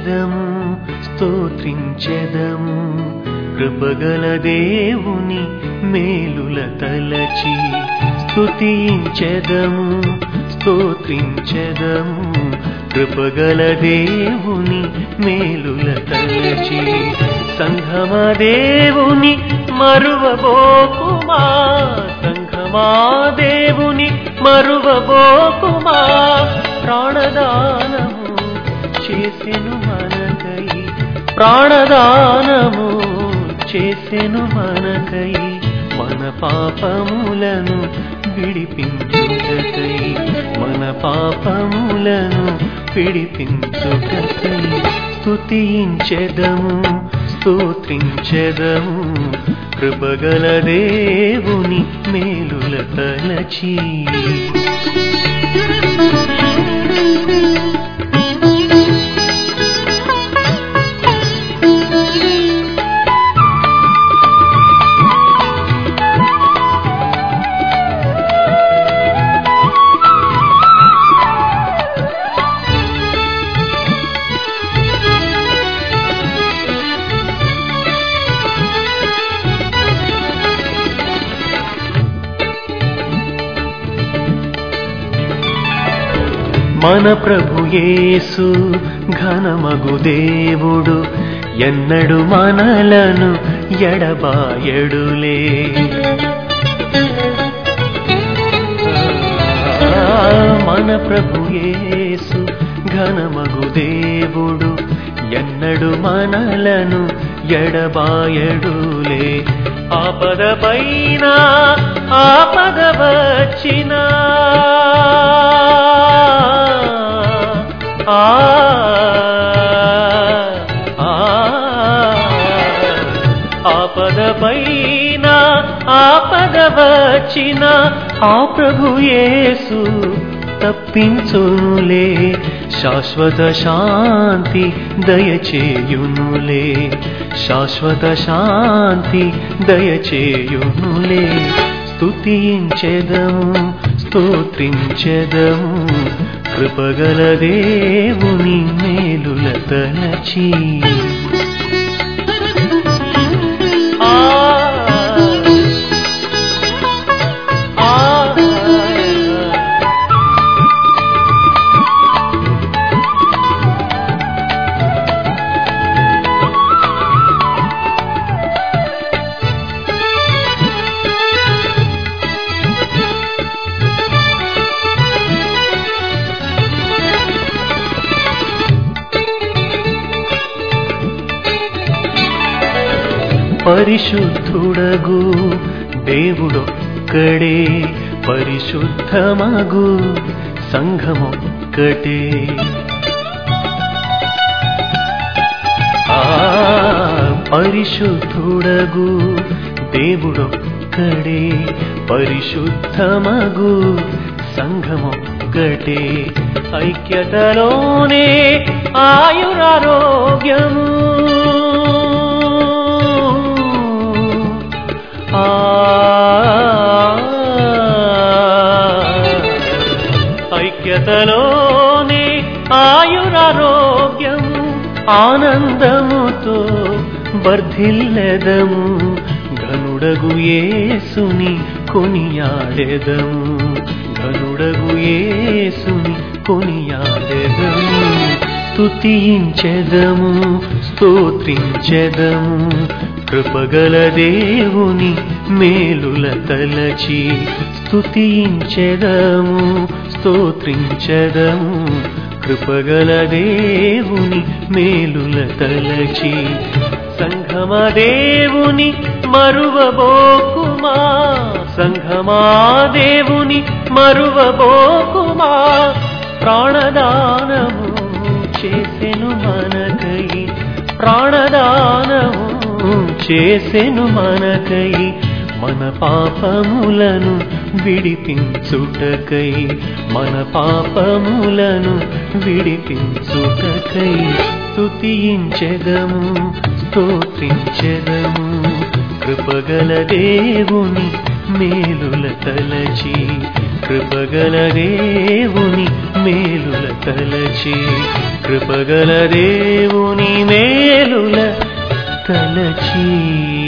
స్తుతించెదము స్తోత్రించెదము కృపగల దేవుని మేలుల తలచి స్తుతించెదము స్తోత్రించెదము కృపగల దేవుని మేలుల తలచి సంఘమ దేవుని మరువబోకుమా సంఘమా దేవుని మరువబోకుమా ప్రాణదానము చేసెను మనకై ప్రాణదానము చేసెను మనకై మన పాపములను విడిపించుటకై మన పాపములను విడిపించుటకై స్తుతించెదము స్తోత్రించెదము కృపగల దేవుని మేలుల తలచి మన ప్రభు యేసు ఘనమగు దేవుడు ఎన్నడు మనలను ఎడబాయడులే మన ప్రభు యేసు ఘనమగు దేవుడు ఎన్నడు మనలను ఎడబాయడులే ఆపద పైన ఆపద వచ్చినా ఆ ఆ ఆపద పైన ఆపద వచ్చిన ఆ ప్రభు యేసు తప్పించునులే శాశ్వత శాంతి దయచేయునులే శాశ్వత శాంతి దయచేయునులే స్తుతించెదము స్తోత్రించెదము కృపగల దేవుని మేలుల తలచి ఆ ఆ పరిశుద్ధుడగు దేవుడొక్కడే పరిశుద్ధమగు సంఘమొక్కటే ఆ పరిశుద్ధుడగు దేవుడొక్కడే పరిశుద్ధమగు సంఘమొక్కటే ఐక్యతలోనే ఆయురారోగ్యము ఆ ఐక్యతలోనే ఆయురారోగ్యము ఆనందముతో వర్ధిల్లెదము ఘనుడగు యేసుని కొనియాడెదము ఘనుడగు యేసుని కొనియాడెదము స్తుతించెదము స్తోత్రించెదము కృపగల దేవుని మేలుల తలచి స్తుతించెదము స్తోత్రించెదము కృపగల దేవుని మేలుల తలచి సంఘమ దేవుని మరువబోకుమా సంఘమా దేవుని మరువబోకుమా ప్రాణదానము చేసెను మనకై ప్రాణదానము చేసెను మనకై మన పాపములను విడిపించుటకై మన పాపములను విడిపించుటకై స్తుతించెదము స్తోత్రించెదము కృపగల దేవుని మేలుల తలచి కృపగల దేవుని మేలుల తలచి కృపగల దేవుని మేలుల తలచి